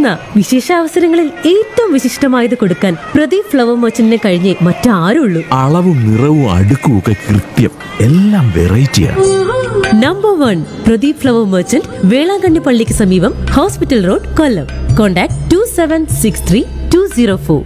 ഒരുക്കുന്ന വിശേഷ അവസരങ്ങളിൽ ഏറ്റവും വിശിഷ്ടമായത് കൊടുക്കാൻ പ്രദീപ് ഫ്ലവർ മർച്ചന്റിനെ കഴിഞ്ഞേ മറ്റാരുള്ളൂ അളവും നിറവും അടുക്കും ഒക്കെ കൃത്യം എല്ലാം വെറൈറ്റിയാണ് number one Pradeep flower merchant Velankanni പള്ളിക്ക് സമീപം hospital road Kollam contact two seven six three two zero four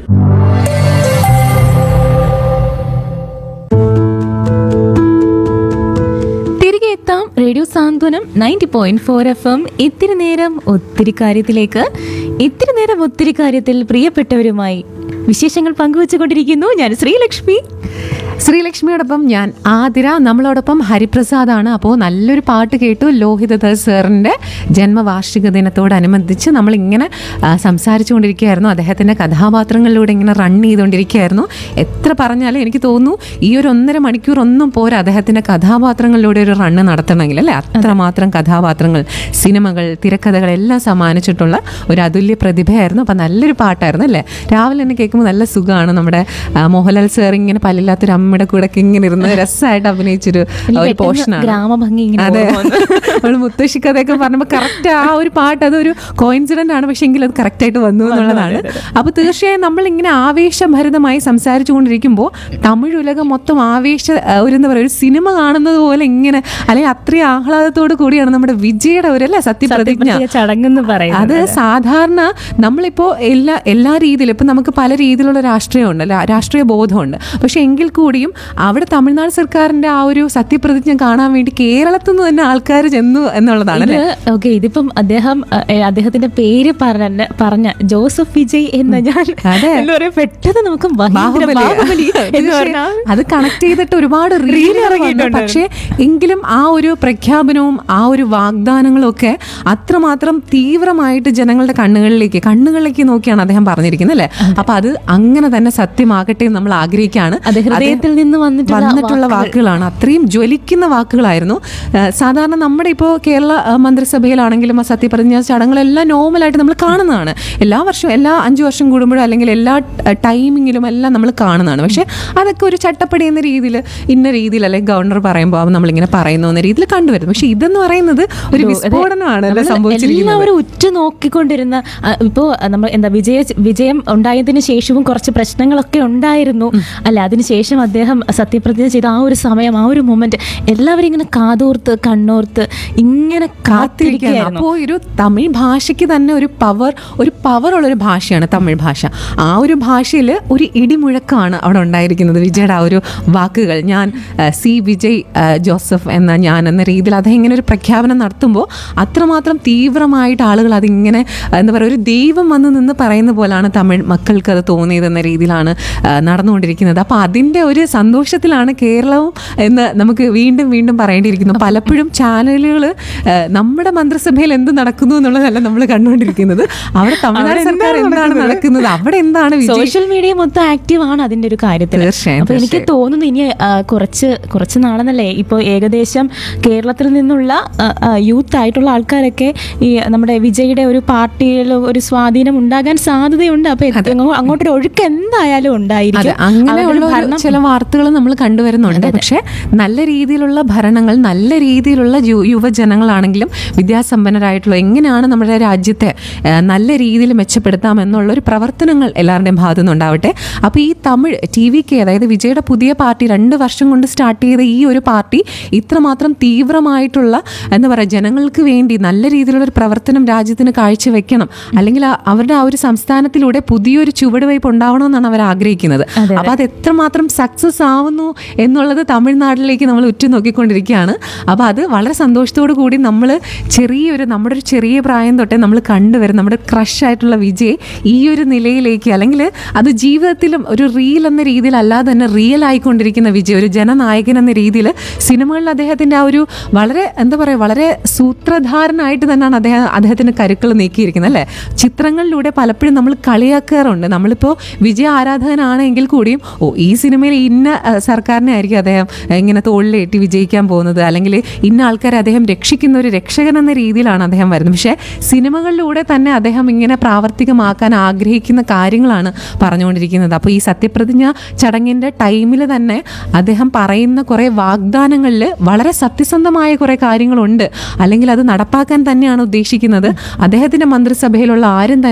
തിരികെ എത്താം radio Santhwanam ninety point four F M ഇത്തിരി നേരം ഒത്തിരി കാര്യത്തിലേക്ക് ഇത്തിരി നേരം ഒത്തിരി കാര്യത്തിൽ പ്രിയപ്പെട്ടവരുമായി വിശേഷങ്ങൾ പങ്കുവച്ചുകൊണ്ടിരിക്കുന്നു ഞാൻ ശ്രീലക്ഷ്മി ശ്രീലക്ഷ്മിയോടൊപ്പം ഞാൻ ആതിര നമ്മളോടൊപ്പം ഹരിപ്രസാദാണ് അപ്പോൾ നല്ലൊരു പാട്ട് കേട്ടു ലോഹിതദാസ് സാറിൻ്റെ ജന്മവാർഷിക ദിനത്തോടനുബന്ധിച്ച് നമ്മളിങ്ങനെ ആ, സംസാരിച്ചുകൊണ്ടിരിക്കുകയായിരുന്നു അദ്ദേഹത്തിൻ്റെ കഥാപാത്രങ്ങളിലൂടെ ഇങ്ങനെ റൺ ചെയ്തുകൊണ്ടിരിക്കുകയായിരുന്നു എത്ര പറഞ്ഞാലും എനിക്ക് തോന്നുന്നു ഈ ഒരു ഒന്നര മണിക്കൂർ ഒന്നും പോരാ അദ്ദേഹത്തിൻ്റെ കഥാപാത്രങ്ങളിലൂടെ ഒരു റണ്ണ് നടത്തണമെങ്കിൽ അല്ലേ അത്രമാത്രം കഥാപാത്രങ്ങൾ സിനിമകൾ തിരക്കഥകൾ എല്ലാം സമ്മാനിച്ചിട്ടുള്ള ഒരു അതുല്യ പ്രതിഭയായിരുന്നു അപ്പം നല്ലൊരു പാട്ടായിരുന്നു അല്ലേ രാവിലെ തന്നെ കേൾക്കുമ്പോൾ നല്ല സുഖമാണ് നമ്മുടെ ആ, മോഹൻലാൽ സാർ ഇങ്ങനെ പല്ലില്ലാത്തൊരു അമ്മയുടെ കൂടെ ഒക്കെ ഇങ്ങനെ ഇരുന്ന് രസമായിട്ട് അഭിനയിച്ചൊരു എനിക്ക് ഒരു പെട്ടെന്ന് പോർഷനാണ് ഗ്രാമഭംഗി ഇങ്ങനെ അതെ ഓർമ്മ വന്നു. അവള് മുത്തശ്ശി കഥയൊക്കെ പറഞ്ഞപ്പോൾ കറക്റ്റ് ആ ഒരു പാട്ട് അതൊരു കോയിൻസിഡന്റ് ആണ് പക്ഷെ എങ്കിൽ അത് കറക്റ്റ് ആയിട്ട് വന്നു എന്നുള്ളതാണ് അപ്പൊ തീർച്ചയായും നമ്മൾ ഇങ്ങനെ ആവേശഭരിതമായി സംസാരിച്ചു കൊണ്ടിരിക്കുമ്പോൾ തമിഴ് ഉലകം മൊത്തം ആവേശ ആ, ഒരു എന്താ പറയുക ഒരു സിനിമ കാണുന്നത് പോലെ ഇങ്ങനെ അല്ലെങ്കിൽ അത്രയും ആഹ്ലാദത്തോട് കൂടിയാണ് നമ്മുടെ വിജയുടെ ഒരു അല്ലേ സത്യപ്രതിജ്ഞ സത്യപ്രതിജ്ഞ ചടങ്ങെന്ന് അത് പറയുന്നത് സാധാരണ നമ്മളിപ്പോൾ എല്ലാ എല്ലാ രീതിയിലും ഇപ്പം നമുക്ക് പല രീതിയിലുള്ള രാഷ്ട്രീയമുണ്ട് അല്ല രാഷ്ട്രീയ ബോധമുണ്ട് പക്ഷെ എങ്കിൽ കൂടിയും അവിടെ തമിഴ്നാട് സർക്കാരിന്റെ ആ ഒരു സത്യപ്രതിജ്ഞ കാണാൻ വേണ്ടി കേരളത്തിൽ നിന്ന് തന്നെ ആൾക്കാർ ചെന്നു എന്നുള്ളതാണ് ഇത് അല്ലേ ഓക്കെ ഇതിപ്പം അദ്ദേഹം അഹ്, അദ്ദേഹത്തിന്റെ പേര് പറഞ്ഞ പറഞ്ഞ ജോസഫ് വിജയ് എന്ന ഞാൻ അതെ. എന്താ പറയാ പെട്ടെന്ന് നമുക്ക് ഭയങ്കര ബാഹുബലി. ബാഹുബലി എന്ന് പക്ഷേ പറഞ്ഞാൽ അത് കണക്ട് ചെയ്തിട്ട് ഒരുപാട് Reel റീൽ ഇറങ്ങിയിട്ടുണ്ട്. പക്ഷേ എങ്കിലും ആ ഒരു പ്രഖ്യാപനവും ആ ഒരു വാഗ്ദാനങ്ങളും ഒക്കെ അത്രമാത്രം തീവ്രമായിട്ട് ജനങ്ങളുടെ കണ്ണുകളിലേക്ക് കണ്ണുകളിലേക്ക് നോക്കിയാണ് അദ്ദേഹം പറഞ്ഞിരിക്കുന്നത് അല്ലേ അപ്പൊ അത് അങ്ങനെ തന്നെ സത്യമാകട്ടെ എന്ന് നമ്മൾ ആഗ്രഹിക്കുകയാണ് അത് ഹൃദയത്തിൽ നിന്ന് വന്നിട്ടുള്ള വന്നിട്ടുള്ള വാക്കുകളാണ് അത്രയും ജ്വലിക്കുന്ന വാക്കുകളായിരുന്നു ആ, സാധാരണ നമ്മുടെ ഇപ്പോൾ കേരള ആ, മന്ത്രിസഭയിലാണെങ്കിലും ആ സത്യപ്രതിജ്ഞ ചടങ്ങുകളെല്ലാം നോർമലായിട്ട് നമ്മൾ കാണുന്നതാണ് എല്ലാ വർഷവും എല്ലാ അഞ്ചു വർഷം കൂടുമ്പോഴും അല്ലെങ്കിൽ എല്ലാ ടൈമിങ്ങിലും എല്ലാം നമ്മൾ കാണുന്നതാണ് പക്ഷെ അതൊക്കെ ഒരു ചട്ടപ്പടി എന്ന രീതിയിൽ ഇന്ന രീതിയിൽ അല്ലെങ്കിൽ ഗവർണർ പറയുമ്പോൾ നമ്മളിങ്ങനെ പറയുന്നു എന്ന രീതിയിൽ കണ്ടുവരുന്നു പക്ഷെ ഇതെന്ന് പറയുന്നത് ഒരു വിസ്ഫോടനമാണ് അല്ലേ നമ്മള് സംഭവിച്ചിരിക്കുന്നത് എല്ലാവരും ഉറ്റു നോക്കിക്കൊണ്ടിരുന്ന ആ, ഇപ്പോ ആ, നമ്മൾ എന്താ വിജയ വിജയം ഉണ്ടായതിനു ശേഷവും കുറച്ച് പ്രശ്നങ്ങളൊക്കെ ഉണ്ടായിരുന്നു അല്ല അതിനുശേഷം അദ്ദേഹം സത്യപ്രതിജ്ഞ ചെയ്ത ആ ഒരു സമയം ആ ഒരു മൊമെന്റ് എല്ലാവരും ഇങ്ങനെ കാതോർത്ത് കണ്ണോർത്ത് ഇങ്ങനെ കാത്തിരിക്കുകയാണ് കാത്തിരിക്കുകയായിരുന്നു അപ്പോൾ ഒരു തമിഴ് ഭാഷയ്ക്ക് തന്നെ ഒരു പവർ ഒരു പവർ ഉള്ളൊരു ഭാഷയാണ് തമിഴ് ഭാഷ ആ ഒരു ഭാഷയിൽ ഒരു ഇടിമുഴക്കമാണ് അവിടെ ഉണ്ടായിരിക്കുന്നത് വിജയുടെ ആ ഒരു വാക്കുകൾ ഞാൻ ആ, സി വിജയ് ആ, ജോസഫ് എന്ന ഞാൻ എന്ന രീതിയിൽ അതിങ്ങനെ ഒരു പ്രഖ്യാപനം നടത്തുമ്പോൾ അത്രമാത്രം തീവ്രമായിട്ട് ആളുകൾ അതിങ്ങനെ ആ, എന്താ പറയുക ഒരു ദൈവം വന്ന് നിന്ന് പറയുന്ന പോലാണ് തമിഴ് മക്കൾക്ക് അത് തോന്നിയതെന്ന രീതിയിലാണ് ആ, നടന്നുകൊണ്ടിരിക്കുന്നത് അപ്പോൾ അതിൻ്റെ ഒരു സന്തോഷത്തിലാണ് കേരളവും എന്ന് നമുക്ക് വീണ്ടും വീണ്ടും പറയേണ്ടിയിരിക്കുന്നു പലപ്പോഴും ചാനലുകൾ നമ്മുടെ മന്ത്രിസഭയിൽ എന്ത് നടക്കുന്നു എന്നുള്ളതല്ല നമ്മൾ കണ്ടുകൊണ്ടിരിക്കുന്നത് അവിടെ തമിഴ്നാട് സർക്കാർ എന്താണ് നടക്കുന്നത് അവിടെ എന്താണ് വിജയ് സോഷ്യൽ മീഡിയ മൊത്തം ആക്റ്റീവ് ആണ് അതിന്റെ ഒരു കാര്യത്തിൽ തീർച്ചയായും, അപ്പൊ എനിക്ക് തീർച്ചയായും. തോന്നുന്നു ഇനി ആ, കുറച്ച് കുറച്ച് നാളെന്നല്ലേ ഇപ്പോൾ ഏകദേശം കേരളത്തിൽ നിന്നുള്ള യൂത്ത് ആയിട്ടുള്ള ആൾക്കാരൊക്കെ ഈ നമ്മുടെ വിജയുടെ ഒരു പാർട്ടിയിൽ ഒരു സ്വാധീനം ഉണ്ടാകാൻ സാധ്യതയുണ്ട് അപ്പൊ ഇത് അങ്ങോ- അങ്ങോട്ടൊരു ഒഴുക്ക് എന്തായാലും അതെ ഉണ്ടായിരിക്കും അങ്ങനെയുള്ള അവരുടെ ഒരു ഭരണം ചില വാർത്തകൾ നമ്മൾ കണ്ടുവരുന്നുണ്ട് പക്ഷെ നല്ല രീതിയിലുള്ള ഭരണങ്ങൾ നല്ല രീതിയിലുള്ള യു- യുവജനങ്ങളാണെങ്കിലും വിദ്യാസമ്പന്നരായിട്ടുള്ള എങ്ങനെയാണ് നമ്മുടെ രാജ്യത്തെ ആ, നല്ല രീതിയിൽ മെച്ചപ്പെടുത്താം എന്നുള്ള ഒരു പ്രവർത്തനങ്ങൾ എല്ലാവരുടെയും ഭാഗത്തു നിന്നുണ്ടാവട്ടെ അപ്പോൾ ഈ തമിഴ് ടി വി കെ അതായത് വിജയുടെ പുതിയ പാർട്ടി രണ്ട് വർഷം കൊണ്ട് സ്റ്റാർട്ട് ചെയ്ത ഈ ഒരു പാർട്ടി ഇത്രമാത്രം തീവ്രമായിട്ടുള്ള എന്താ പറയുക ജനങ്ങൾക്ക് വേണ്ടി നല്ല രീതിയിലുള്ള ഒരു പ്രവർത്തനം രാജ്യത്തിന് കാഴ്ചവെക്കണം അല്ലെങ്കിൽ ആ- അവരുടെ ആ ഒരു സംസ്ഥാനത്തിലൂടെ പുതിയൊരു ചുവടുവയ്പ് ഉണ്ടാവണമെന്നാണ് അവർ ആഗ്രഹിക്കുന്നത് അപ്പൊ അത് എത്രമാത്രം സക്സസ് ആവുന്നു എന്നുള്ളത് തമിഴ്നാട്ടിലേക്ക് നമ്മൾ ഉറ്റുനോക്കിക്കൊണ്ടിരിക്കുകയാണ് അപ്പോൾ അത് വളരെ സന്തോഷത്തോടു കൂടി നമ്മൾ ചെറിയൊരു നമ്മുടെ ഒരു ചെറിയ പ്രായം തൊട്ടേ നമ്മൾ കണ്ടുവരും നമ്മുടെ ക്രഷ് ആയിട്ടുള്ള വിജയ് ഈ ഒരു നിലയിലേക്ക് അല്ലെങ്കിൽ അത് ജീവിതത്തിലും ഒരു റീൽ എന്ന രീതിയിൽ അല്ലാതെ തന്നെ റിയൽ ആയിക്കൊണ്ടിരിക്കുന്ന വിജയ് ഒരു ജനനായകൻ എന്ന രീതിയിൽ സിനിമകളിൽ അദ്ദേഹത്തിൻ്റെ ആ ഒരു വളരെ എന്താ പറയുക വളരെ സൂത്രധാരനായിട്ട് തന്നെയാണ് അദ്ദേഹം അദ്ദേഹത്തിന് കരുക്കൾ നീക്കിയിരിക്കുന്നത് അല്ലേ ചിത്രങ്ങളിലൂടെ പലപ്പോഴും നമ്മൾ കളിയാക്കാറുണ്ട് നമ്മളിപ്പോൾ വിജയ ആരാധകനാണെങ്കിൽ കൂടിയും ഓ ഈ സിനിമയിൽ ഇന്ന ആ, സർക്കാരിനെ ആയിരിക്കും അദ്ദേഹം ഇങ്ങനെ തോളിലേറ്റി വിജയിക്കാൻ പോകുന്നത് അല്ലെങ്കിൽ ഇന്ന ആൾക്കാരെ അദ്ദേഹം രക്ഷിക്കുന്ന ഒരു രക്ഷകൻ എന്ന രീതിയിലാണ് അദ്ദേഹം വരുന്നത് പക്ഷേ സിനിമകളിലൂടെ തന്നെ അദ്ദേഹം ഇങ്ങനെ പ്രാവർത്തികമാക്കാൻ ആഗ്രഹിക്കുന്ന കാര്യങ്ങളാണ് പറഞ്ഞുകൊണ്ടിരിക്കുന്നത് അപ്പോൾ ഈ സത്യപ്രതിജ്ഞ ചടങ്ങിൻ്റെ ടൈമിൽ തന്നെ അദ്ദേഹം പറയുന്ന കുറേ വാഗ്ദാനങ്ങളിൽ വളരെ സത്യസന്ധമായ കുറേ കാര്യങ്ങളുണ്ട് അല്ലെങ്കിൽ അത് നടപ്പാക്കാൻ തന്നെയാണ് ഉദ്ദേശിക്കുന്നത് അദ്ദേഹത്തിൻ്റെ മന്ത്രിസഭയിലുള്ള ആരും തന്നെ